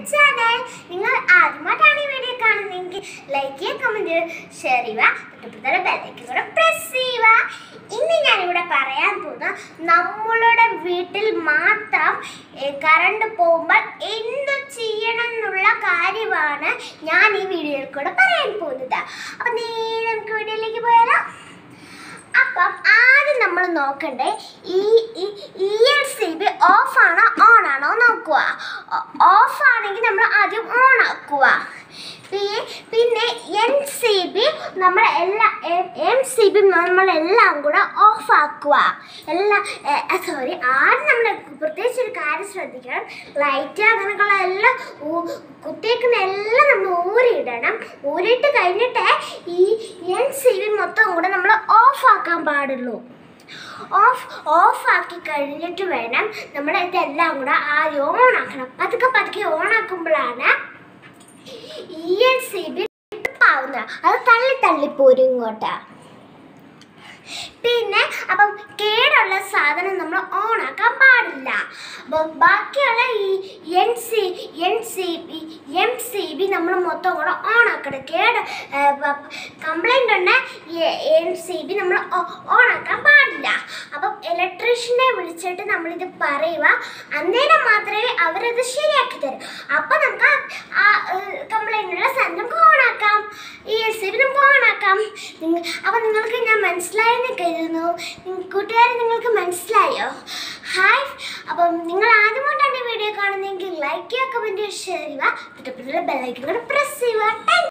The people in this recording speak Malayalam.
ചാനൽ നിങ്ങൾ ആദ്യമായിട്ടാണ് ഈ വീഡിയോ കാണുന്നതെങ്കിൽ ലൈക്ക് ചെയ്യുക കമന്റ് ഷെയർ ചെയ്യുക തൊട്ടപ്പുറത്തുള്ള ബെല്ലൈക്കൻ കൂടെ പ്രസ് ചെയ്യുക ഇന്ന് ഞാനിവിടെ പറയാൻ പോകുന്ന നമ്മളുടെ വീട്ടിൽ മാത്രം കറണ്ട് പോകുമ്പോൾ എന്ത് ചെയ്യണം എന്നുള്ള കാര്യമാണ് ഞാൻ ഈ വീഡിയോയിൽ കൂടെ പറയാൻ പോകുന്നത് അപ്പം നേരെ നമുക്ക് വീഡിയോയിലേക്ക് പോയാലോ അപ്പം ആദ്യം നമ്മൾ നോക്കണ്ടേ ഈ E L C B off ആണോ ഓൺ ആണോ നോക്കുക ഓഫ് ആണെങ്കിൽ നമ്മൾ ആദ്യം ഓൺ ആക്കുക പി- പിന്നെ എൻ സി ബി നമ്മൾ എല്ലാ എം സി ബി നമ്മളെല്ലാം കൂടെ ഓഫ് ആക്കുക എല്ലാം സോറി ആദ്യം നമ്മൾ പ്രത്യേകിച്ച് ഒരു കാര്യം ശ്രദ്ധിക്കണം ലൈറ്റ് അങ്ങനെയുള്ള എല്ലാം ഊ- കുത്തിയേക്കുന്ന എല്ലാം നമ്മൾ ഊരിയിടണം ഊരിയിട്ട് കഴിഞ്ഞിട്ട് ഈ എൻ സി ബി മൊത്തം കൂടെ നമ്മൾ ഓഫ് ആക്കാൻ പാടുള്ളൂ ഓഫ് ഓഫ് ആക്കി കഴിഞ്ഞിട്ട് വേണം നമ്മൾ ഇതെല്ലാം കൂടെ ആദ്യം ഓൺ ആക്കണം പതുക്കെ പതുക്കെ ഓൺ ആക്കുമ്പോഴാണ് ഇ എൻ സി ബി ആവുന്നത് അത് തള്ളി തള്ളി പോരും ഇങ്ങോട്ട് പിന്നെ അപ്പം കേടുള്ള സാധനം നമ്മൾ ഓൺ ആക്കാൻ പാടില്ല അപ്പം ബാക്കിയുള്ള ഈ N C N C B M C B നമ്മൾ മൊത്തം കൂടെ ഓൺ ആക്കണം കേട് കംപ്ലൈൻ്റ് ഉണ്ട് എൻ സി ബി നമ്മൾ ഓൺ ആക്കാൻ പാടില്ല അപ്പം ഇലക്ട്രീഷ്യനെ വിളിച്ചിട്ട് നമ്മളിത് പറയുക അന്നേരം മാത്രമേ അവരത് ശരിയാക്കി തരും അപ്പം നമുക്ക് ആ കംപ്ലൈൻറ്റുള്ള സാധനം നമുക്ക് ഓൺ ആക്കാം ഈ എൽ സി ബി നമുക്ക് ഓൺ ആക്കാം നിങ്ങ- അപ്പം നിങ്ങൾക്ക് ഞാൻ മനസ്സിലായെന്ന് കരുതുന്നു കൂട്ടുകാരെ നിങ്ങൾക്ക് മനസ്സിലായോ ഹായ് അപ്പം നിങ്ങൾ ആദ്യമായിട്ടാണ് ഈ വീഡിയോ കാണുന്നതെങ്കിൽ ലൈക്ക് ചെയ്യുക കമൻറ്റ് ഷെയർ ചെയ്യുക തൊട്ടപ്പുറത്തുള്ള ബെല്ലൈക്കൻ കൂടെ പ്രസ് ചെയ്യുക Thank